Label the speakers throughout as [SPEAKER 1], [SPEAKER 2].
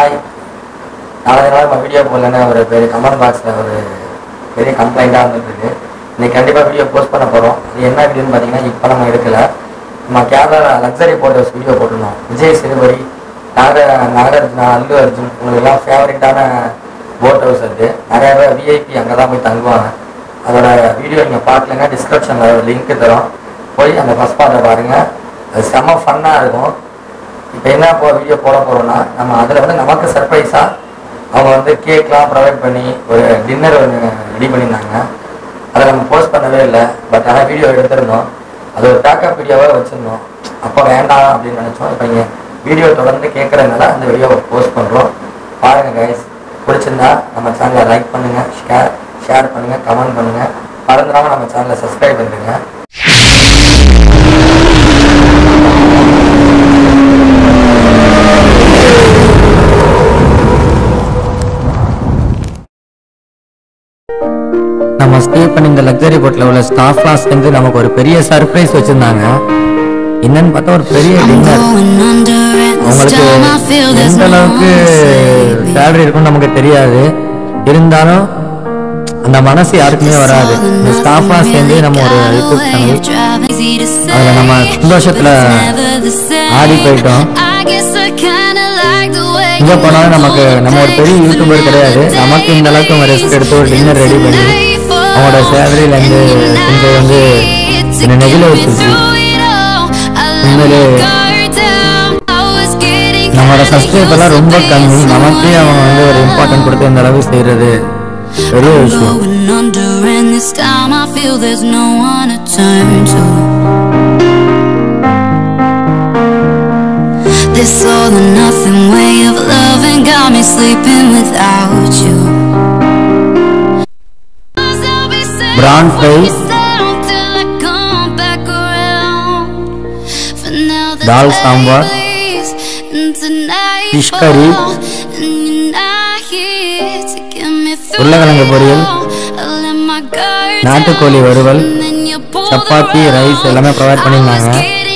[SPEAKER 1] Hi நாலஞ்சு நாள் நம்ம வீடியோ போடலன்னு ஒரு பெரிய கமெண்ட் பாக்ஸில் ஒரு பெரிய கம்ப்ளைண்ட்டாக வந்துட்டு இருக்கு இன்னைக்கு கண்டிப்பாக வீடியோ போஸ்ட் பண்ண போகிறோம் அது என்ன வீடியோன்னு பார்த்தீங்கன்னா இப்போ நம்ம எடுக்கல நம்ம கேரளா லக்ஸரி போட்டோஸ் வீடியோ போட்டிருந்தோம் விஜய் சிறுவரி நாக நாகார்ஜுனா அல்லு அர்ஜுன் உங்களுக்கெல்லாம் ஃபேவரட்டான போட் ஹவுஸ் அது நிறைய பேர் விஐபி அங்கே தான் போய் தங்குவாங்க அதோட வீடியோ நீங்கள் பார்க்கலன்னா டிஸ்கிரிப்ஷனில் ஒரு லிங்க் தரோம் போய் அந்த ஃபஸ்ட் பார்ட்டை பாருங்கள் அது செம்ம ஃபன்னாக இருக்கும் இப்போ என்ன இப்போ வீடியோ போட போகிறோம்னா நம்ம அதில் வந்து நமக்கு சர்ப்ரைஸாக அவங்க வந்து கேக்லாம் ப்ரொவைட் பண்ணி ஒரு டின்னர் ஒன்று ரெடி பண்ணியிருந்தாங்க அதை நம்ம போஸ்ட் பண்ணவே இல்லை பட் ஆனால் வீடியோ எடுத்திருந்தோம் அது ஒரு பேக்கப் வீடியோவாக வச்சுருந்தோம் அப்போ வேண்டாம் அப்படின்னு நினச்சோம் இப்போ இங்கே வீடியோ தொடர்ந்து கேட்குறதுனால அந்த வீடியோவை போஸ்ட் பண்ணுறோம் பாருங்கள் கைஸ் பிடிச்சிருந்தா நம்ம சேனலை லைக் பண்ணுங்கள் ஷேர் ஷேர் பண்ணுங்கள் கமெண்ட் பண்ணுங்கள் மறந்துடாமல் நம்ம சேனலை சப்ஸ்கிரைப் பண்ணிடுங்க நம்ம ஸ்டே பண்ணி இந்த லக்ஸரி போட்டில் உள்ள ஸ்டாஃப்லாம் சேர்ந்து நமக்கு ஒரு பெரிய சர்ப்ரைஸ் வச்சுருந்தாங்க என்னன்னு பார்த்தா ஒரு பெரிய டின்னர் அவங்களுக்கு எந்த அளவுக்கு சேலரி இருக்குன்னு நமக்கு தெரியாது இருந்தாலும் அந்த மனசு யாருக்குமே வராது இந்த ஸ்டாஃப்லாம் சேர்ந்து நம்ம ஒரு யூடியூப் சேனல் அதில் நம்ம சந்தோஷத்தில் ஆடி போயிட்டோம் இங்கே போனாலும் நமக்கு நம்ம ஒரு பெரிய யூடியூபர் கிடையாது நமக்கு இந்த அளவுக்கு அவங்க ரெஸ்ட் எடுத்து ஒரு டின்னர் ரெடி பண்ணி அவங்களோட சேலரியிலேருந்து கொஞ்சம் வந்து என்னை நெகிழ வச்சிருச்சு உண்மையிலே நம்மளோட சப்ஸ்கிரைபர்லாம் ரொம்ப கம்மி நமக்கே அவங்க வந்து ஒரு இம்பார்ட்டன்ட் கொடுத்து இந்த அளவு செய்கிறது பெரிய விஷயம்
[SPEAKER 2] Going under, and this time I feel there's no one to turn to. This all or nothing way of loving got me sleeping without you.
[SPEAKER 1] Brown face. Dal sambar. Fish curry. உருளைக்கிழங்கு பொரியல். நாட்டுக்கோழி வறுவல். Chapati, rice எல்லாமே provide பண்ணியிருந்தாங்க.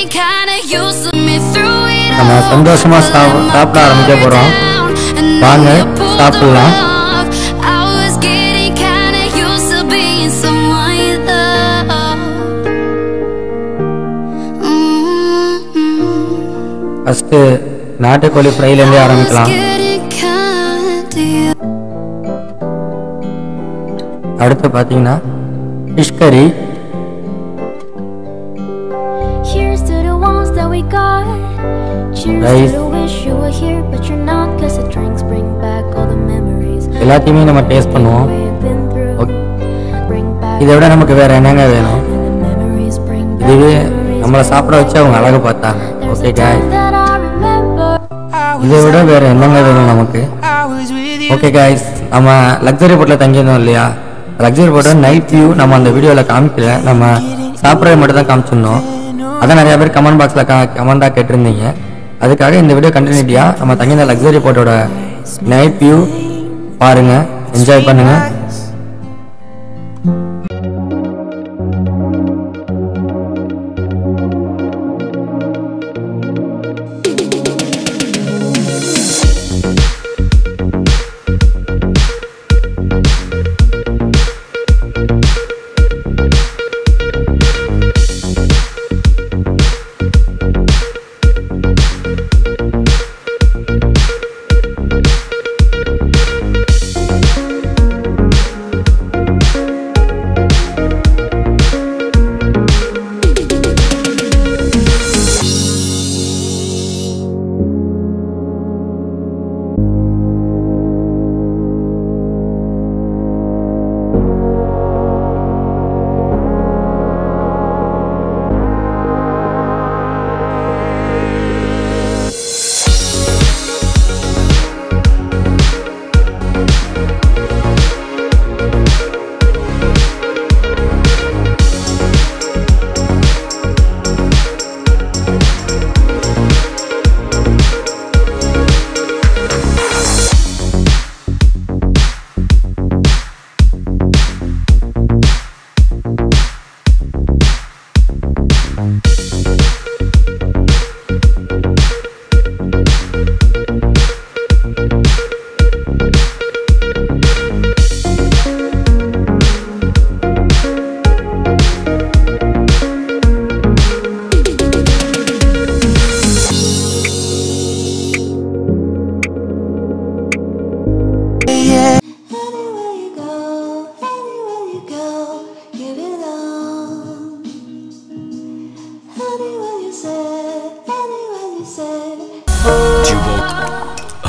[SPEAKER 1] நம்ம சந்தோஷமா சாப்- சாப்பிட ஆரம்பிக்க போறோம். வாங்க, சாப்பிடலாம். ஃபஸ்ட்டு நாட்டுக்கோழி ஃப்ரைலேருந்தே ஆரம்பிக்கலாம் அடுத்து பார்த்தீங்கன்னா ஃபிஷ் கறி
[SPEAKER 3] Here's to the ones that we got. Cheers
[SPEAKER 1] Rice.
[SPEAKER 3] to the wish you were here, but you're not. Cause the drinks bring back all the memories.
[SPEAKER 1] எல்லாத்தையுமே நம்ம டேஸ்ட் பண்ணுவோம்
[SPEAKER 3] We've been through.
[SPEAKER 1] Okay.
[SPEAKER 3] Bring back
[SPEAKER 1] இதை விட நமக்கு வேற என்னங்க வேணும்
[SPEAKER 3] the memories. Bring back
[SPEAKER 1] இதுவே
[SPEAKER 3] memories.
[SPEAKER 1] நம்மளை சாப்பிட வச்சு அவங்க அழகு பார்த்தாங்க
[SPEAKER 3] There's
[SPEAKER 1] okay
[SPEAKER 3] a
[SPEAKER 1] guy
[SPEAKER 3] time that I remember.
[SPEAKER 1] இதை விட வேற என்னங்க வேணும் நமக்கு ஓகே காய்ஸ் நம்ம லக்ஸரி போட்டில் தங்கியிருந்தோம் இல்லையா லக்ஸரி போட்டில் நைட் வியூ நம்ம அந்த வீடியோவில் காமிக்கல நம்ம சாப்பிட்றது மட்டும் தான் காமிச்சிருந்தோம் அதான் நிறைய பேர் கமெண்ட் பாக்ஸில் கமெண்டாக கேட்டிருந்தீங்க அதுக்காக இந்த வீடியோ கண்டினியூட்டியாக நம்ம தங்கியிருந்த லக்ஸரி போட்டோட நைட் வியூ பாருங்கள் என்ஜாய் பண்ணுங்கள்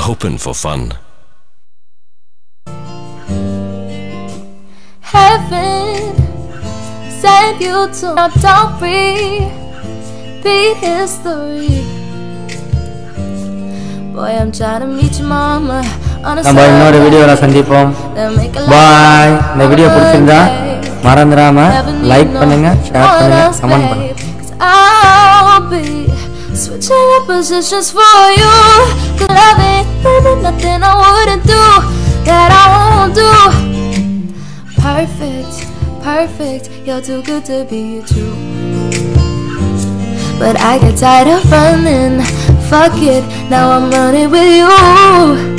[SPEAKER 4] open for fun.
[SPEAKER 3] Heaven sent you to now don't repeat history. Boy, I'm trying to meet your mama on a
[SPEAKER 1] நம்ம இன்னொரு வீடியோவில் சந்திப்போம்
[SPEAKER 3] Then make a
[SPEAKER 1] bye
[SPEAKER 3] life
[SPEAKER 1] இந்த வீடியோ
[SPEAKER 3] of a
[SPEAKER 1] பிடிச்சிருந்தா
[SPEAKER 3] day.
[SPEAKER 1] மறந்துடாம
[SPEAKER 3] Never need
[SPEAKER 1] like
[SPEAKER 3] no
[SPEAKER 1] பண்ணுங்க share
[SPEAKER 3] one
[SPEAKER 1] பண்ணுங்க
[SPEAKER 3] else,
[SPEAKER 1] comment
[SPEAKER 3] babe.
[SPEAKER 1] பண்ணுங்க
[SPEAKER 3] 'Cause I'll be switching up positions for you. Cause love ain't really nothing I wouldn't do that I won't do. Perfect, perfect. You're too good to be true. But I get tired of running. Fuck it, now I'm running with you.